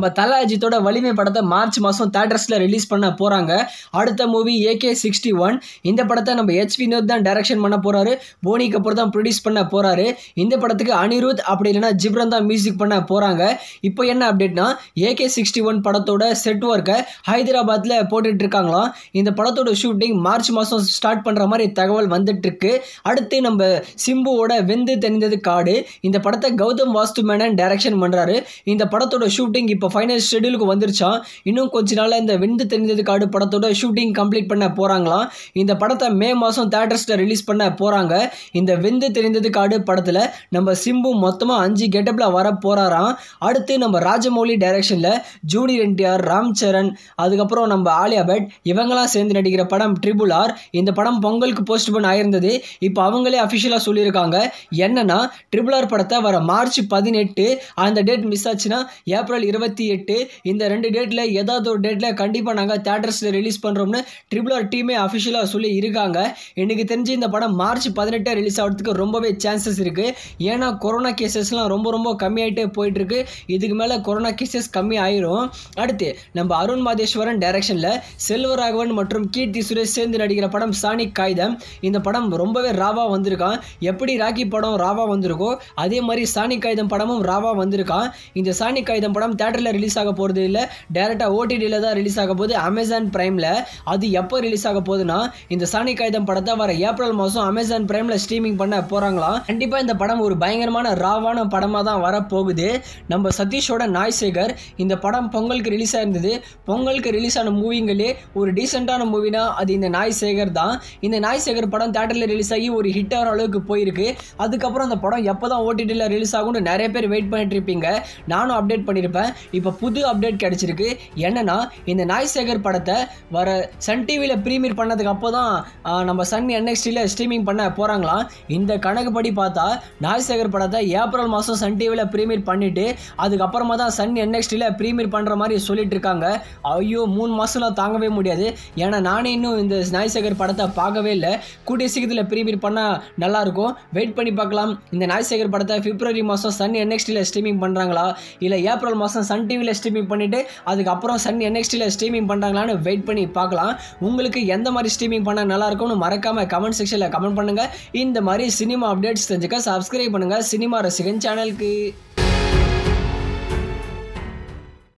நம்ம தல அஜித்தோட வலிமை படத்தை மார்ச் மாதம் தேட்டர்ஸில் ரிலீஸ் பண்ண போகிறாங்க அடுத்த மூவி ஏகே சிக்ஸ்டி ஒன் இந்த படத்தை நம்ம ஹெச் வினோத் தான் டைரக்ஷன் பண்ண போகிறாரு போனி கபூர் தான் ப்ரொடியூஸ் பண்ண போகிறாரு இந்த படத்துக்கு அனிருத் அப்படி இல்லைனா ஜிப்ரன் தான் மியூசிக் பண்ண போகிறாங்க இப்போ என்ன அப்டேட்னா ஏகே சிக்ஸ்டி ஒன் படத்தோட செட் ஒர்க்கை ஹைதராபாத்தில் போட்டுட்டு இருக்காங்களாம் இந்த படத்தோட ஷூட்டிங் மார்ச் மாதம் ஸ்டார்ட் பண்ணுற மாதிரி தகவல் வந்துட்டு இருக்கு அடுத்து நம்ம சிம்புவோட வெந்து தெரிந்தது காடு இந்த படத்தை கௌதம் வாஸ்து மேனன் டைரக்ஷன் பண்ணுறாரு இந்த படத்தோட ஷூட்டிங் இப்போ ஃபைனல் ஷெடியூலுக்கு வந்துருச்சான் இன்னும் கொஞ்ச நாளில் இந்த வெந்து தெரிந்தது காடு படத்தோட ஷூட்டிங் கம்ப்ளீட் பண்ண போகிறாங்களாம் இந்த படத்தை மே மாதம் தேட்டர்ஸில் ரிலீஸ் பண்ண போகிறாங்க இந்த வெந்து தெரிந்தது காடு படத்தில் நம்ம சிம்பு மொத்தமாக அஞ்சு கெட்டப்பில் வர போகிறாராம் அடுத்து நம்ம ராஜமௌலி டைரக்ஷனில் ஜூனியர் என்டிஆர் ராம் சரண் அதுக்கப்புறம் நம்ம ஆலியா பட் இவங்கெல்லாம் சேர்ந்து நடிக்கிற படம் ட்ரிபுல் ஆர் இந்த படம் பொங்கலுக்கு போஸ்ட்போன் ஆயிருந்தது இப்போ அவங்களே அஃபிஷியலாக சொல்லியிருக்காங்க என்னன்னா ட்ரிபுல் ஆர் படத்தை வர மார்ச் பதினெட்டு அந்த டேட் மிஸ் ஆச்சுன்னா ஏப்ரல் இருபத்தி எட்டு இந்த ரெண்டு டேட்டில் ஏதாவது ஒரு டேட்டில் கண்டிப்பாக நாங்கள் தேட்டர்ஸில் ரிலீஸ் பண்ணுறோம்னு ட்ரிபிள் ஆர் டீமே அஃபிஷியலாக சொல்லி இருக்காங்க எனக்கு தெரிஞ்சு இந்த படம் மார்ச் பதினெட்டு ரிலீஸ் ஆகிறதுக்கு ரொம்பவே சான்சஸ் இருக்குது ஏன்னா கொரோனா கேசஸ்லாம் ரொம்ப ரொம்ப கம்மியாயிட்டே போயிட்டுருக்கு இதுக்கு மேலே கொரோனா கேசஸ் கம்மி ஆயிரும் அடுத்து நம்ம அருண் மாதேஸ்வரன் டைரக்ஷனில் செல்வராகவன் மற்றும் கீர்த்தி சுரேஷ் சேர்ந்து நடிக்கிற படம் சானிக் காகிதம் இந்த படம் ரொம்பவே ராவா வந்திருக்கான் எப்படி ராக்கி படம் ராவா வந்திருக்கோ அதே மாதிரி சானிக் காகிதம் படமும் ராவா வந்திருக்கான் இந்த சானிக் காகிதம் படம் தேட்டரில் ரிலீஸ் ஆக போகிறது இல்லை டேரெக்டாக ஓடிடியில் தான் ரிலீஸ் ஆக போகுது அமேசான் ப்ரைமில் அது எப்போ ரிலீஸ் ஆக போகுதுன்னா இந்த சானிக் காகிதம் படத்தை வர ஏப்ரல் மாதம் அமேசான் ப்ரைமில் ஸ்ட்ரீமிங் பண்ண போகிறாங்களாம் கண்டிப்பாக இந்த படம் ஒரு பயங்கரமான ராவான படமாக தான் வரப்போகுது நம்ம சதீஷோட நாய்சேகர் இந்த படம் பொங்கலுக்கு ரிலீஸ் ஆயிருந்தது பொங்கலுக்கு ரிலீஸ் ஆன மூவிங்களே ஒரு டீசெண்டான மூவினா அது இந்த நாய்சேகர் தான் இந்த நாய்சேகர் படம் தேட்டரில் ரிலீஸ் ஆகி ஒரு ஹிட் ஆகிற அளவுக்கு போயிருக்கு அதுக்கப்புறம் அந்த படம் எப்போ தான் ஓடிடியில் ரிலீஸ் ஆகும்னு நிறைய பேர் வெயிட் பண்ணிட்டு இருப்பீங்க நானும் அப்டேட் பண்ணியிருப்பேன் இப்போ புது அப்டேட் கிடச்சிருக்கு என்னன்னா இந்த நாய்சேகர் படத்தை வர சன் டிவியில் ப்ரீமியர் பண்ணதுக்கு அப்போ தான் ஆஹ், நம்ம சன் என்எக்ஸ்டியில் ஸ்ட்ரீமிங் பண்ண போகிறாங்களாம் இந்த கணக்குப்படி பார்த்தா நாய்சேகர் படத்தை ஏப்ரல் மாதம் சன் டிவியில் ப்ரீமியர் பண்ணிட்டு அதுக்கப்புறமா தான் சன் என்எக்ஸ்டியில் ப்ரீமியர் பண்ணுற மாதிரி சொல்லிட்டு இருக்காங்க ஐயோ மூணு மாதம்லாம் தாங்கவே முடியாது ஏன்னா நானே இன்னும் இந்த நாய்சேகர் படத்தை பார்க்கவே இல்லை கூடிய சீக்கிரத்தில் ப்ரீமியர் பண்ணால் நல்லாயிருக்கும் வெயிட் பண்ணி பார்க்கலாம் இந்த நாய்சேகர் படத்தை பிப்ரவரி மாதம் சன் என்எக்ஸ்டியில் ஸ்ட்ரீமிங் பண்ணுறாங்களா இல்லை ஏப்ரல் மாதம் சன் டிவியில் ஸ்ட்ரீமிங் பண்ணிவிட்டு அதுக்கப்புறம் சன் என்எக்ஸ்டியில் ஸ்ட்ரீமிங் பண்ணுறாங்களான்னு வெயிட் பண்ணி பார்க்கலாம் உங்களுக்கு எந்த மாதிரி ஸ்ட்ரீமிங் பண்ணால் நல்லா இருக்கும்னு மறக்காமல் கமெண்ட் செக்ஷனில் கமெண்ட் பண்ணுங்கள் இந்த மாதிரி சினிமா அப்டேட்ஸ் தெரிஞ்சுக்க சப்ஸ்கிரைப் பண்ணுங்கள் சினிமா ரசிகன் சேனலுக்கு